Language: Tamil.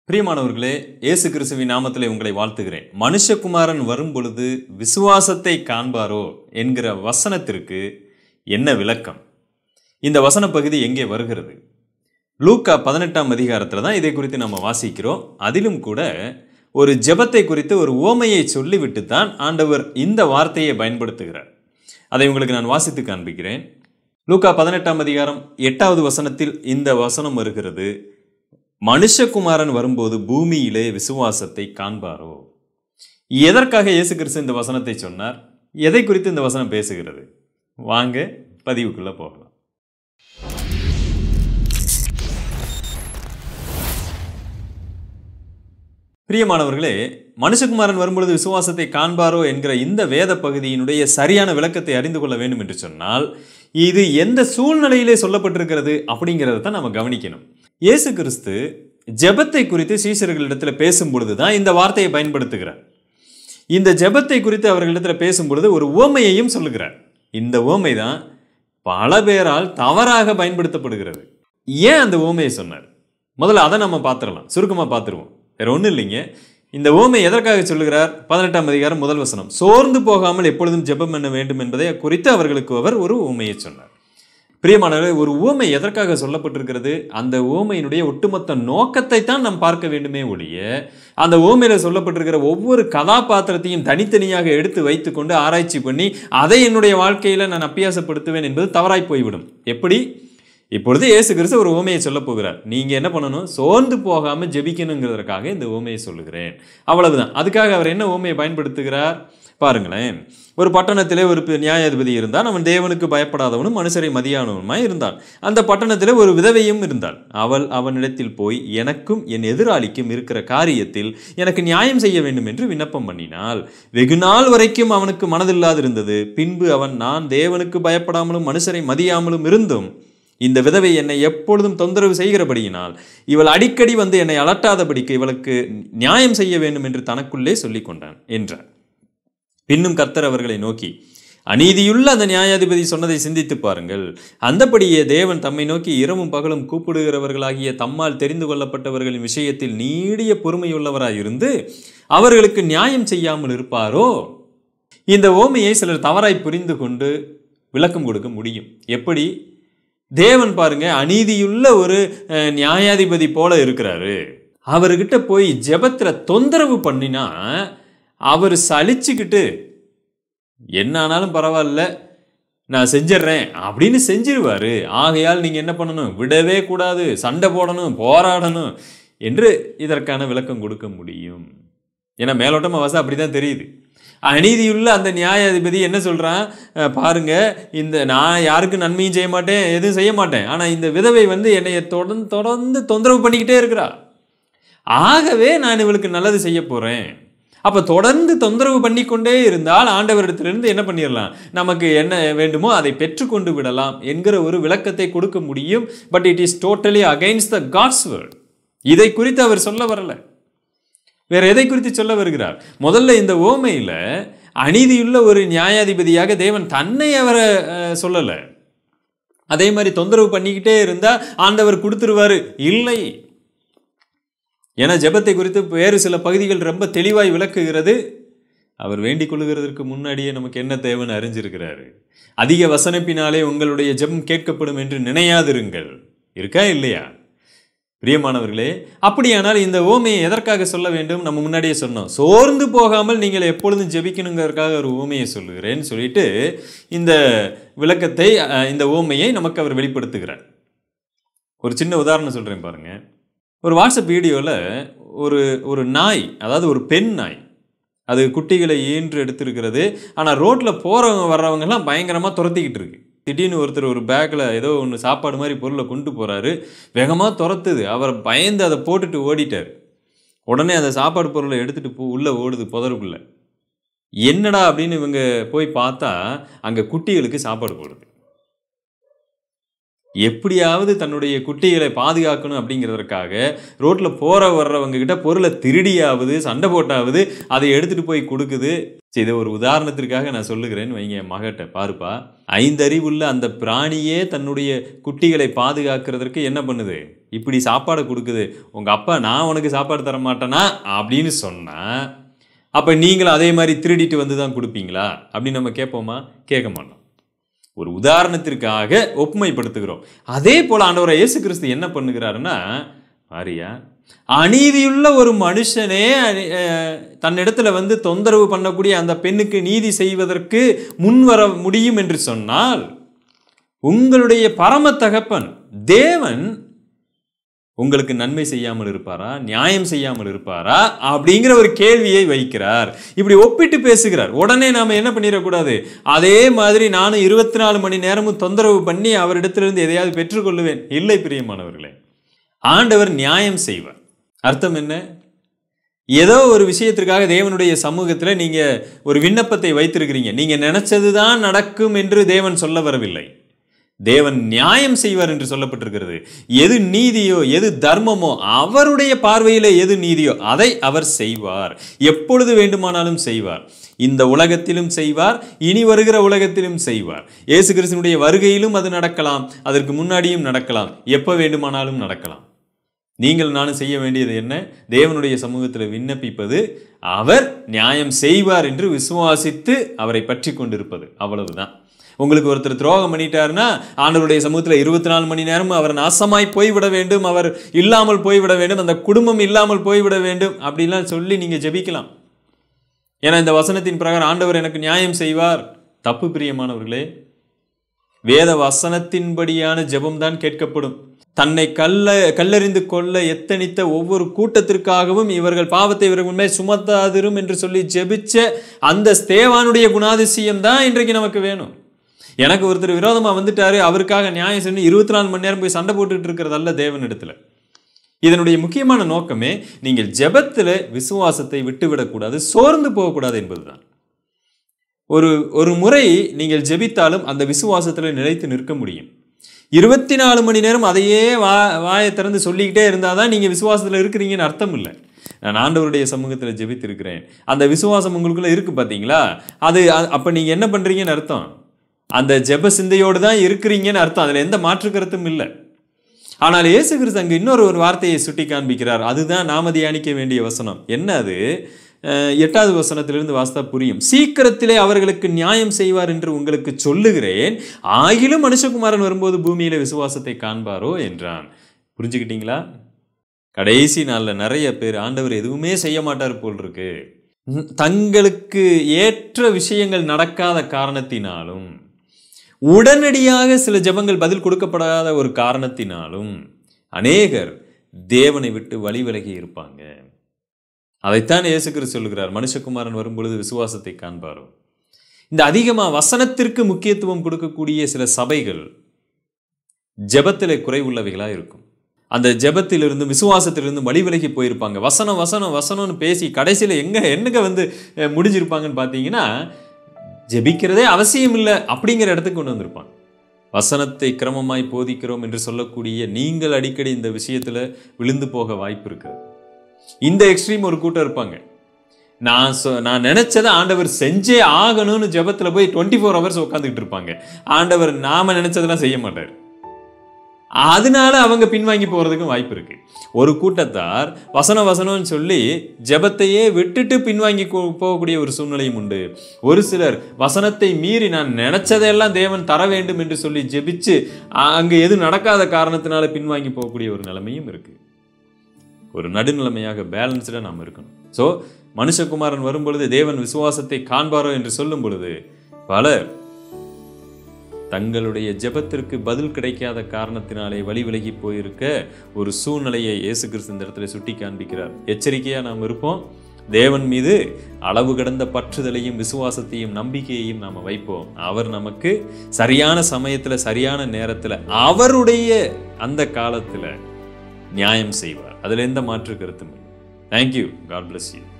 பிரியமானவர்களே இயேசு கிறிஸ்துவின் நாமத்திலே உங்களை வாழ்த்துகிறேன் மனுஷகுமாரன் வரும் பொழுது விசுவாசத்தை காண்பாரோ என்கிற வசனத்திற்கு என்ன விளக்கம் இந்த வசன பகுதி எங்கே வருகிறது லூக்கா பதினெட்டாம் அதிகாரத்தில் தான் இதை குறித்து நம்ம வாசிக்கிறோம் அதிலும் கூட ஒரு ஜெபத்தை குறித்து ஒரு ஓமையை சொல்லிவிட்டு தான் ஆண்டவர் இந்த வார்த்தையை பயன்படுத்துகிறார் அதை உங்களுக்கு நான் வாசித்து காண்பிக்கிறேன் லூக்கா பதினெட்டாம் அதிகாரம் எட்டாவது வசனத்தில் இந்த வசனம் வருகிறது மனுஷகுமாரன் வரும்போது பூமியிலே விசுவாசத்தை காண்பாரோ எதற்காக இயேசு கிறிஸ்து இந்த வசனத்தை சொன்னார் எதை குறித்து இந்த வசனம் பேசுகிறது வாங்க பதிவுக்குள்ள போகலாம் பிரியமானவர்களே மனுஷகுமாரன் வரும்பொழுது விசுவாசத்தை காண்பாரோ என்கிற இந்த வேத பகுதியினுடைய சரியான விளக்கத்தை அறிந்து கொள்ள வேண்டும் என்று சொன்னால் இது எந்த சூழ்நிலையிலே சொல்லப்பட்டிருக்கிறது அப்படிங்கிறத தான் நம்ம கவனிக்கணும் இயேசு கிறிஸ்து ஜெபத்தை குறித்து சீசர்களிடத்தில் பேசும் பொழுது தான் இந்த வார்த்தையை பயன்படுத்துகிறார் இந்த ஜெபத்தை குறித்து அவர்களிடத்தில் பேசும் பொழுது ஒரு ஓமையையும் சொல்லுகிறார் இந்த ஓமை தான் பல பேரால் தவறாக பயன்படுத்தப்படுகிறது ஏன் அந்த ஓமையை சொன்னார் முதல்ல அதை நம்ம பார்த்துடலாம் சுருக்கமாக பார்த்துருவோம் வேற ஒன்றும் இல்லைங்க இந்த ஓமை எதற்காக சொல்லுகிறார் பதினெட்டாம் அதிகாரம் முதல் வசனம் சோர்ந்து போகாமல் எப்பொழுதும் ஜெபம் பண்ண வேண்டும் என்பதை குறித்து அவர்களுக்கு அவர் ஒரு ஊமையை சொன்னார் பிரியமானவர்களே ஒரு ஊமை எதற்காக சொல்லப்பட்டிருக்கிறது அந்த ஊமையினுடைய ஒட்டுமொத்த நோக்கத்தை தான் நாம் பார்க்க வேண்டுமே ஒழிய அந்த ஊமையில சொல்லப்பட்டிருக்கிற ஒவ்வொரு கதாபாத்திரத்தையும் தனித்தனியாக எடுத்து வைத்துக்கொண்டு ஆராய்ச்சி பண்ணி அதை என்னுடைய வாழ்க்கையில நான் அப்பியாசப்படுத்துவேன் என்பது தவறாய் போய்விடும் எப்படி இப்பொழுது இயேசு கிறிஸ்து ஒரு ஓமையை சொல்ல போகிறார் நீங்க என்ன பண்ணணும் சோர்ந்து போகாம ஜெபிக்கணுங்கிறதுக்காக இந்த ஓமையை சொல்லுகிறேன் அவ்வளவுதான் அதுக்காக அவர் என்ன ஓமையை பயன்படுத்துகிறார் பாருங்களேன் ஒரு பட்டணத்திலே ஒரு பெ- நியாயாதிபதி இருந்தான் அவன் தேவனுக்கு பயப்படாதவனும் மனுஷரை மதியானவனுமாய் இருந்தான் அந்த பட்டணத்திலே ஒரு விதவையும் இருந்தாள் அவள் அவனிடத்தில் போய் எனக்கும் என் எதிராளிக்கும் இருக்கிற காரியத்தில் எனக்கு நியாயம் செய்ய வேண்டும் என்று விண்ணப்பம் பண்ணினாள் வெகு நாள் வரைக்கும் அவனுக்கு மனதில்லாதிருந்தது பின்பு அவன் நான் தேவனுக்கு பயப்படாமலும் மனுஷரை மதியாமலும் இருந்தும் இந்த விதவை என்னை எப்பொழுதும் தொந்தரவு செய்கிறபடியினால் இவள் அடிக்கடி வந்து என்னை அலட்டாதபடிக்கு இவளுக்கு நியாயம் செய்ய வேண்டும் என்று தனக்குள்ளே சொல்லிக் கொண்டான் என்றார் பின்னும் கர்த்தர் அவர்களை நோக்கி அநீதியுள்ள அந்த நியாயாதிபதி சொன்னதை சிந்தித்து பாருங்கள் அந்தபடியே தேவன் தம்மை நோக்கி இரவும் பகலும் கூப்பிடுகிறவர்களாகிய தம்மால் தெரிந்து கொள்ளப்பட்டவர்களின் விஷயத்தில் நீடிய பொறுமையுள்ளவராயிருந்து அவர்களுக்கு நியாயம் செய்யாமல் இருப்பாரோ இந்த ஓமையை சிலர் தவறாய் புரிந்து கொண்டு விளக்கம் கொடுக்க முடியும் எப்படி தேவன் பாருங்க அநீதியுள்ள ஒரு அஹ், நியாயாதிபதி போல இருக்கிறாரு அவர்கிட்ட போய் ஜெபத்துல தொந்தரவு பண்ணினா அவர் சலிச்சுக்கிட்டு என்ன ஆனாலும் பரவாயில்ல நான் செஞ்சிடுறேன் அப்படின்னு செஞ்சிருவாரு ஆகையால் நீங்க என்ன பண்ணணும் விடவே கூடாது சண்டை போடணும் போராடணும் என்று இதற்கான விளக்கம் கொடுக்க முடியும் ஏன்னா மேலோட்டமா வாசம் அப்படிதான் தெரியுது அநீதியுள்ள அந்த நியாயாதிபதி என்ன சொல்றான் அஹ், பாருங்க இந்த நான் யாருக்கும் நன்மையும் செய்ய மாட்டேன் எதுவும் செய்ய மாட்டேன் ஆனா இந்த விதவை வந்து என்னைய தொடர்ந்து தொடர்ந்து தொந்தரவு பண்ணிக்கிட்டே இருக்கிறா ஆகவே நான் இவளுக்கு நல்லது செய்ய போறேன் அப்ப தொடர்ந்து தொந்தரவு பண்ணிக்கொண்டே இருந்தால் ஆண்டவரிடத்திலிருந்து என்ன பண்ணிடலாம் நமக்கு என்ன வேண்டுமோ அதை பெற்றுக்கொண்டு விடலாம் என்கிற ஒரு விளக்கத்தை கொடுக்க முடியும் but it is totally against the God's word இதை குறித்து அவர் சொல்ல வரல வேற எதை குறித்து சொல்ல வருகிறார் முதல்ல இந்த ஓமையில அநீதியுள்ள ஒரு நியாயாதிபதியாக தேவன் தன்னை அவரை அஹ், சொல்லல அதே மாதிரி தொந்தரவு பண்ணிக்கிட்டே இருந்தா ஆண்டவர் கொடுத்துருவாரு இல்லை ஏன்னா ஜெபத்தை குறித்து வேறு சில பகுதிகள் ரொம்ப தெளிவாய் விளக்குகிறது அவர் வேண்டிக் கொள்ளுகிறதற்கு முன்னாடியே நமக்கு என்ன தேவைன்னு அறிஞ்சிருக்கிறாரு அதிக வசனப்பினாலே உங்களுடைய ஜெபம் கேட்கப்படும் என்று நினையாதிருங்கள் இருக்கா இல்லையா பிரியமானவர்களே அப்படியானால் இந்த ஓமையை எதற்காக சொல்ல வேண்டும் நம்ம முன்னாடியே சொன்னோம் சோர்ந்து போகாமல் நீங்கள் எப்பொழுதும் ஜெபிக்கணுங்கிறதுக்காக ஒரு ஓமையை சொல்லுகிறேன்னு சொல்லிட்டு இந்த விளக்கத்தை அஹ், இந்த ஓமையை நமக்கு அவர் வெளிப்படுத்துகிறார் ஒரு சின்ன உதாரணம் சொல்கிறேன் பாருங்க ஒரு வாட்ஸ்அப் வீடியோவில் ஒரு ஒரு நாய் அதாவது ஒரு பெண் நாய் அது குட்டிகளை ஈன்று எடுத்திருக்கிறது ஆனால் ரோட்டில் போகிறவங்க வர்றவங்கெல்லாம் பயங்கரமாக துரத்திக்கிட்டு இருக்கு திடீர்னு ஒருத்தர் ஒரு பேக்கில் ஏதோ ஒன்று சாப்பாடு மாதிரி பொருளை கொண்டு போகிறாரு வேகமாக துரத்துது அவர் பயந்து அதை போட்டுட்டு ஓடிட்டார் உடனே அந்த சாப்பாடு பொருளை எடுத்துகிட்டு போ உள்ளே ஓடுது புதருக்குள்ள என்னடா அப்படின்னு இவங்க போய் பார்த்தா அங்கே குட்டிகளுக்கு சாப்பாடு போடுது எப்படியாவது தன்னுடைய குட்டிகளை பாதுகாக்கணும் அப்படிங்கிறதற்காக ரோட்டில் போகிற வர்றவங்க கிட்ட பொருளை திருடியாவது சண்டை போட்டாவது அதை எடுத்துட்டு போய் கொடுக்குது சரி, இதை ஒரு உதாரணத்திற்காக நான் சொல்லுகிறேன்னு வைங்க என் மகட்ட பாருப்பா ஐந்தறிவுள்ள அந்த பிராணியே தன்னுடைய குட்டிகளை பாதுகாக்கிறதற்கு என்ன பண்ணுது இப்படி சாப்பாடு கொடுக்குது உங்கள் அப்பா நான் உனக்கு சாப்பாடு தர மாட்டேனா அப்படின்னு சொன்னால் அப்போ நீங்களும் அதே மாதிரி திருடிட்டு வந்து தான் கொடுப்பீங்களா அப்படின்னு நம்ம கேட்போமா கேட்க மாட்டோம் ஒரு உதாரணத்திற்காக ஒப்புமைப்படுத்துகிறோம் அதே போல் ஆண்டவரை இயேசு கிறிஸ்து என்ன பண்ணுகிறாருன்னா மாரியா அநீதியுள்ள ஒரு மனுஷனே அனி- அஹ், தன்னிடத்துல வந்து தொந்தரவு பண்ணக்கூடிய அந்த பெண்ணுக்கு நீதி செய்வதற்கு முன்வர முடியும் என்று சொன்னால் உங்களுடைய பரம தகப்பன் தேவன் உங்களுக்கு நன்மை செய்யாமல் இருப்பாரா நியாயம் செய்யாமல் இருப்பாரா அப்படிங்கிற ஒரு கேள்வியை வைக்கிறார் இப்படி ஒப்பிட்டு பேசுகிறார் உடனே நாம என்ன பண்ணிடக்கூடாது அதே மாதிரி நானும் இருபத்தி நாலு மணி நேரமும் தொந்தரவு பண்ணி அவரிடத்திலிருந்து எதையாவது பெற்றுக்கொள்ளுவேன் இல்லை பிரியமானவர்களே ஆண்டவர் நியாயம் செய்வார் அர்த்தம் என்ன ஏதோ ஒரு விஷயத்திற்காக தேவனுடைய சமூகத்துல நீங்க ஒரு விண்ணப்பத்தை வைத்திருக்கிறீங்க நீங்க நினைச்சது தான் நடக்கும் என்று தேவன் சொல்ல வரவில்லை தேவன் நியாயம் செய்வார் என்று சொல்லப்பட்டிருக்கிறது எது நீதியோ எது தர்மமோ அவருடைய பார்வையிலே எது நீதியோ அதை அவர் செய்வார் எப்பொழுது வேண்டுமானாலும் செய்வார் இந்த உலகத்திலும் செய்வார் இனி வருகிற உலகத்திலும் செய்வார் இயேசு கிறிஸ்துனுடைய வருகையிலும் அது நடக்கலாம் அதற்கு முன்னாடியும் நடக்கலாம் எப்போ வேண்டுமானாலும் நடக்கலாம் நீங்கள் நானும் செய்ய வேண்டியது என்ன தேவனுடைய சமூகத்தில் விண்ணப்பிப்பது அவர் நியாயம் செய்வார் என்று விசுவாசித்து அவரை பற்றி கொண்டிருப்பது அவ்வளவுதான் உங்களுக்கு ஒருத்தர் துரோகம் பண்ணிட்டாருன்னா ஆண்டவருடைய சமூகத்தில் இருபத்தி நாலு மணி நேரமும் அவர் நாசமாய் போய்விட வேண்டும் அவர் இல்லாமல் போய்விட வேண்டும் அந்த குடும்பம் இல்லாமல் போய்விட வேண்டும் அப்படிலாம் சொல்லி நீங்கள் ஜெபிக்கலாம் ஏன்னா இந்த வசனத்தின் பிரகாரம் ஆண்டவர் எனக்கு நியாயம் செய்வார் தப்பு பிரியமானவர்களே வேத வசனத்தின்படியான ஜெபம்தான் கேட்கப்படும் தன்னை கல்ல கல்லறிந்து கொள்ள எத்தனித்த ஒவ்வொரு கூட்டத்திற்காகவும் இவர்கள் பாவத்தை இவர்கள் உண்மை சுமத்தாதிரும் என்று சொல்லி ஜெபிச்ச அந்த ஸ்தேவானுடைய குணாதிசயம் தான் இன்றைக்கு நமக்கு வேணும் எனக்கு ஒருத்தர் விரோதமா வந்துட்டாரு அவருக்காக நியாயம் செஞ்சு இருபத்தி நாலு மணி நேரம் போய் சண்டை போட்டுட்டு இருக்கிறதல்ல தேவனிடத்துல இதனுடைய முக்கியமான நோக்கமே நீங்கள் ஜெபத்துல விசுவாசத்தை விட்டுவிடக்கூடாது சோர்ந்து போகக்கூடாது என்பதுதான் ஒரு ஒரு முறை நீங்கள் ஜெபித்தாலும் அந்த விசுவாசத்தில் நிலைத்து நிற்க முடியும் இருபத்தி நாலு மணி நேரம் அதையே வா வாயை திறந்து சொல்லிக்கிட்டே இருந்தால் தான் நீங்கள் விசுவாசத்தில் இருக்கிறீங்கன்னு அர்த்தம் இல்லை நான் ஆண்டவருடைய சமூகத்தில் ஜெபித்திருக்கிறேன் அந்த விசுவாசம் உங்களுக்குள்ள இருக்கு பார்த்தீங்களா அது அப்போ நீங்கள் என்ன பண்ணுறீங்கன்னு அர்த்தம் அந்த ஜெப சிந்தையோடு தான் இருக்கிறீங்கன்னு அர்த்தம் அதில் எந்த மாற்று கருத்தும் இல்லை ஆனால் இயேசு கிறிஸ்து அங்கு இன்னொரு ஒரு வார்த்தையை சுட்டி காண்பிக்கிறார் அதுதான் நாம தியானிக்க வேண்டிய வசனம் என்ன அது அஹ், எட்டாவது வசனத்திலிருந்து வாஸ்தா புரியும் சீக்கிரத்திலே அவர்களுக்கு நியாயம் செய்வார் என்று உங்களுக்கு சொல்லுகிறேன் ஆகிலும் மனுஷகுமாரன் வரும்போது பூமியில விசுவாசத்தை காண்பாரோ என்றான் புரிஞ்சுக்கிட்டீங்களா கடைசி நாளில் நிறைய பேர் ஆண்டவர் எதுவுமே செய்ய மாட்டார் போல் இருக்கு ம், தங்களுக்கு ஏற்ற விஷயங்கள் நடக்காத காரணத்தினாலும் உடனடியாக சில ஜெபங்கள் பதில் கொடுக்கப்படாத ஒரு காரணத்தினாலும் அநேகர் தேவனை விட்டு வழி விலகி இருப்பாங்க அதைத்தான் இயேசு கிறிஸ்து சொல்லுகிறார் மனுஷகுமாரன் வரும்பொழுது விசுவாசத்தை காண்பாரோ இந்த அதிகமாக வசனத்திற்கு முக்கியத்துவம் கொடுக்கக்கூடிய சில சபைகள் ஜெபத்திலே குறைவுள்ளவைகளாக இருக்கும் அந்த ஜெபத்திலிருந்து விசுவாசத்திலிருந்து வழி விலகி போயிருப்பாங்க வசனம் வசனம் வசனம்னு பேசி கடைசியில் எங்க என்னங்க வந்து அஹ், முடிஞ்சிருப்பாங்கன்னு பார்த்தீங்கன்னா ஜெபிக்கிறதே அவசியம் இல்லை அப்படிங்கிற இடத்துக்கு கொண்டு வந்திருப்பாங்க வசனத்தை கிரமமாய் போதிக்கிறோம் என்று சொல்லக்கூடிய நீங்கள் அடிக்கடி இந்த விஷயத்துல விழுந்து போக வாய்ப்பு இருக்கு இந்த எக்ஸ்ட்ரீம் ஒரு கூட்டம் இருப்பாங்க நான் சொ- நான் நினைச்சதை ஆண்டவர் செஞ்சே ஆகணும்னு ஜெபத்துல போய் டுவெண்ட்டி ஃபோர் ஹவர்ஸ் உட்காந்துக்கிட்டு இருப்பாங்க ஆண்டவர் நாம நினைச்சதெல்லாம் செய்ய மாட்டார் அதனால அவங்க பின்வாங்கி போறதுக்கும் வாய்ப்பு இருக்கு ஒரு கூட்டத்தார் வசன வசனம்னு சொல்லி ஜெபத்தையே விட்டுட்டு பின்வாங்கி கொ- போகக்கூடிய ஒரு சூழ்நிலையும் உண்டு ஒரு சிலர் வசனத்தை மீறி நான் நினைச்சதையெல்லாம் தேவன் தர வேண்டும் என்று சொல்லி ஜெபிச்சு அ- அங்க எது நடக்காத காரணத்தினால பின்வாங்கி போகக்கூடிய ஒரு நிலைமையும் இருக்கு ஒரு நடுநிலைமையாக பேலன்ஸ்டாக நாம் இருக்கணும் ஸோ மனுஷகுமாரன் வரும்பொழுது தேவன் விசுவாசத்தை காண்பாரோ என்று சொல்லும் பொழுது பலர் தங்களுடைய ஜெபத்திற்கு பதில் கிடைக்காத காரணத்தினாலே வழி விலகி போயிருக்க ஒரு சூழ்நிலையை இயேசு கிறிஸ்து இந்த இடத்துல சுட்டி காண்பிக்கிறார் எச்சரிக்கையா நாம் இருப்போம் தேவன் மீது அளவு கடந்த பற்றுதலையும் விசுவாசத்தையும் நம்பிக்கையையும் நாம் வைப்போம் அவர் நமக்கு சரியான சமயத்துல சரியான நேரத்துல அவருடைய அந்த காலத்துல நியாயம் செய்வார் அதுல எந்த மாற்று கருத்தும் இல்லை தேங்க்யூ காட் bless you